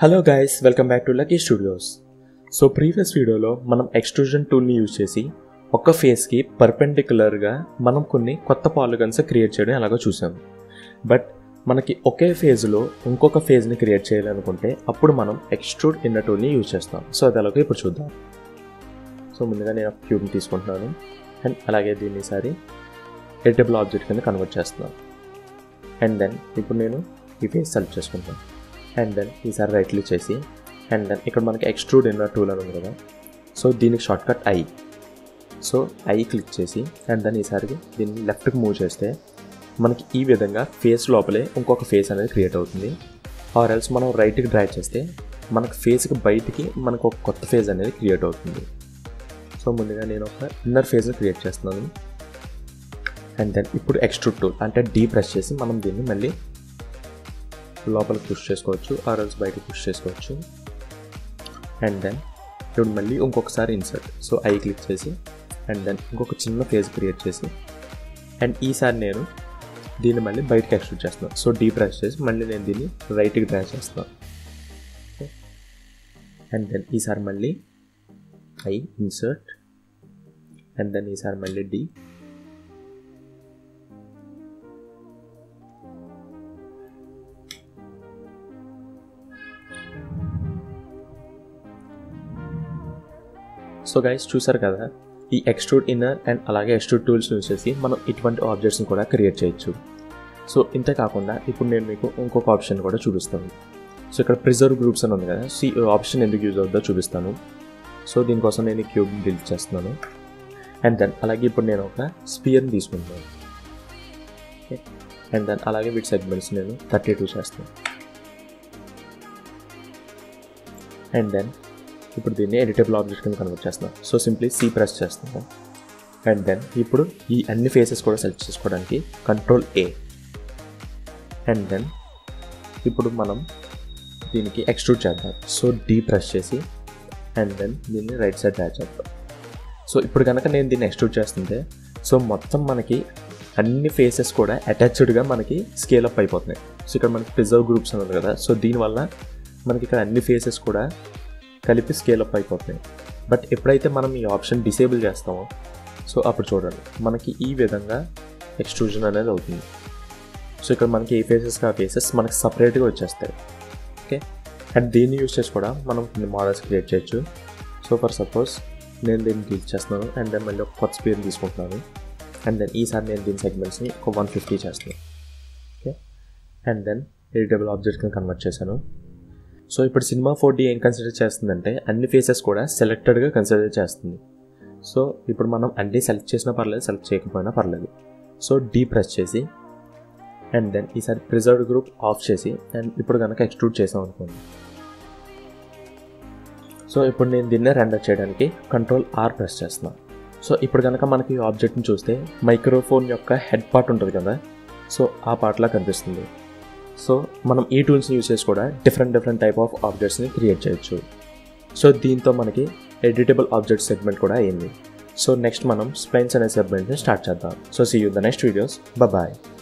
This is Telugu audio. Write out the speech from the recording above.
hello guys welcome back to lucky studios so previous వీడియోలో మనం ఎక్స్ట్రూజన్ టూల్ని యూజ్ చేసి ఒక ఫేస్కి పర్పెండిక్యులర్గా మనం కొన్ని కొత్త పాలిగన్స్ క్రియేట్ చేయడం ఎలాగో చూసాం బట్ మనకి ఒకే ఫేజ్లో ఇంకొక ఫేజ్ని క్రియేట్ చేయాలనుకుంటే అప్పుడు మనం ఎక్స్ట్రూడ్ ఇన్న టూల్ని యూజ్ చేస్తాం సో అది ఎలాగో ఇప్పుడు చూద్దాం సో ముందుగా నేను ఒక క్యూబ్ని తీసుకుంటున్నాను అండ్ అలాగే దీన్ని ఈసారి ఎడిటబుల్ ఆబ్జెక్ట్ కింద కన్వర్ట్ చేస్తున్నాను అండ్ దెన్ ఇప్పుడు నేను ఈ ఫేస్ సెలెక్ట్ చేసుకుంటాను అండ్ దెన్ ఈసారి రైట్ క్లిక్ చేసి అండ్ దెన్ ఇక్కడ మనకి ఎక్స్ట్రూడ్ ఇన్నర్ టూల్ అని ఉంది కదా సో దీనికి shortcut I so I click చేసి అండ్ దెన్ ఈసారి దీన్ని లెఫ్ట్కి మూవ్ చేస్తే మనకి ఈ విధంగా ఫేస్ లోపలే ఇంకొక ఫేస్ అనేది క్రియేట్ అవుతుంది ఆర్ ఎల్స్ మనం రైట్కి డ్రాగ్ చేస్తే మనకు ఫేస్కి బయటికి మనకు ఒక కొత్త ఫేజ్ అనేది క్రియేట్ అవుతుంది సో ముందుగా నేను ఒక ఇన్నర్ ఫేజ్ని క్రియేట్ చేస్తున్నాను అండ్ దెన్ ఇప్పుడు ఎక్స్ట్రూడ్ టూల్ అంటే డీ ప్రెస్ చేసి మనం దీన్ని మళ్ళీ లోపలికి పుష్ చేసుకోవచ్చు ఆర్ ఎల్స్ బయటకు పుష్ చేసుకోవచ్చు అండ్ దెన్ ఇప్పుడు మళ్ళీ ఇంకొకసారి ఇన్సర్ట్ సో ఐ క్లిక్ చేసి అండ్ దెన్ ఇంకొక చిన్న ఫేజ్ క్రియేట్ చేసి అండ్ ఈసారి నేను దీన్ని మళ్ళీ బయటకి ఎక్స్ట్రూడ్ చేస్తున్నాను సో డీ ప్రెస్ చేసి మళ్ళీ నేను దీన్ని రైట్కి డ్రా చేస్తున్నాను అండ్ దెన్ ఈసారి మళ్ళీ ఐ ఇన్సర్ట్ అండ్ దెన్ ఈసారి మళ్ళీ డి సో గైస్ చూసారు కదా ఈ ఎక్స్ట్రూడ్ ఇన్నర్ అండ్ అలాగే ఎక్స్ట్రూడ్ టూల్స్ యూజ్ చేసి మనం ఇటువంటి ఆబ్జెక్ట్స్ని కూడా క్రియేట్ చేయొచ్చు సో ఇంతే కాకుండా ఇప్పుడు నేను మీకు ఇంకొక ఆప్షన్ కూడా చూపిస్తాను సో ఇక్కడ ప్రిజర్వ్ గ్రూప్స్ అని ఉంది కదా సో ఈ ఆప్షన్ ఎందుకు యూజ్ అవుతుందో చూపిస్తాను సో దీనికోసం నేను ఈ క్యూబ్ డిలీట్ చేస్తున్నాను అండ్ దెన్ అలాగే ఇప్పుడు నేను ఒక స్పియర్ని తీసుకుంటాను ఓకే అండ్ దెన్ అలాగే వీటి సెగ్మెంట్స్ నేను థర్టీ టూ చేస్తాను అండ్ దెన్ ఇప్పుడు దీన్ని ఎడిటబుల్ ఆబ్జెక్ట్ కింద కన్వర్ట్ చేస్తున్నాను సో సింప్లీ సి ప్రెస్ చేస్తున్నాను అండ్ దెన్ ఇప్పుడు ఈ అన్ని ఫేసెస్ కూడా సెలెక్ట్ చేసుకోవడానికి కంట్రోల్ ఏ అండ్ దెన్ ఇప్పుడు మనం దీనికి ఎక్స్ట్రూడ్ చేద్దాం సో డీ ప్రెస్ చేసి అండ్ దెన్ దీన్ని రైట్ సైడ్ డ్రా చేద్దాం సో ఇప్పుడు కనుక నేను దీన్ని ఎక్స్ట్రూడ్ చేస్తుంటే సో మొత్తం మనకి అన్ని ఫేసెస్ కూడా అటాచ్డ్గా మనకి స్కేల్ అప్ అయిపోతున్నాయి సో ఇక్కడ మనకి ప్రిజర్వ్ గ్రూప్స్ అన్నది కదా సో దీనివల్ల మనకి ఇక్కడ అన్ని ఫేసెస్ కూడా కలిపి స్కేల్ అప్ అయిపోతున్నాయి బట్ ఎప్పుడైతే మనం ఈ ఆప్షన్ డిసేబుల్ చేస్తామో సో అప్పుడు చూడండి మనకి ఈ విధంగా ఎక్స్ట్రూజన్ అనేది అవుతుంది సో ఇక్కడ మనకి ఏ ఫేసెస్ ఆ ఫేసెస్ మనకి సపరేట్గా వచ్చేస్తాయి ఓకే అండ్ దీన్ని యూస్ చేసి కూడా మనం కొన్ని మోడల్స్ క్రియేట్ చేయొచ్చు సో ఫర్ సపోజ్ నేను దీన్ని డీల్ చేస్తున్నాను అండ్ దెన్ మళ్ళీ ఒక కొత్త స్పీడ్ తీసుకుంటున్నాను అండ్ దెన్ ఈసారి నేను దీని సెగ్మెంట్స్ని ఒక వన్ ఫిఫ్టీ చేస్తున్నాను okay and then editable object కింద కన్వర్ట్ చేశాను సో ఇప్పుడు సినిమా ఫోర్ ఏం కన్సిడర్ చేస్తుందంటే అన్ని ఫేసెస్ కూడా సెలెక్టెడ్గా కన్సిడర్ చేస్తుంది సో ఇప్పుడు మనం అన్నీ సెలెక్ట్ చేసినా పర్లేదు సెలెక్ట్ చేయకపోయినా పర్లేదు సో డీ ప్రెస్ చేసి అండ్ దెన్ ఈసారి ప్రిజర్వ్డ్ గ్రూప్ ఆఫ్ చేసి అండ్ ఇప్పుడు కనుక ఎక్స్ట్రూడ్ చేసాం అనుకోండి సో ఇప్పుడు నేను దీన్ని రెండర్ చేయడానికి కంట్రోల్ ఆర్ ప్రెస్ చేస్తున్నాను సో ఇప్పుడు కనుక మనకి ఈ ఆబ్జెక్ట్ని చూస్తే మైక్రోఫోన్ యొక్క హెడ్ పార్ట్ ఉంటుంది కదా సో ఆ పార్ట్లా కనిపిస్తుంది సో మనం ఈ టూల్స్ని యూస్ చేసి కూడా డిఫరెంట్ డిఫరెంట్ టైప్ ఆఫ్ ఆబ్జెక్ట్స్ని క్రియేట్ చేయొచ్చు సో దీంతో మనకి ఎడిటబుల్ ఆబ్జెక్ట్ సెగ్మెంట్ కూడా అయింది సో నెక్స్ట్ మనం స్ప్లైన్స్ అనే సెగ్మెంట్ని స్టార్ట్ చేద్దాం so see you the next videos bye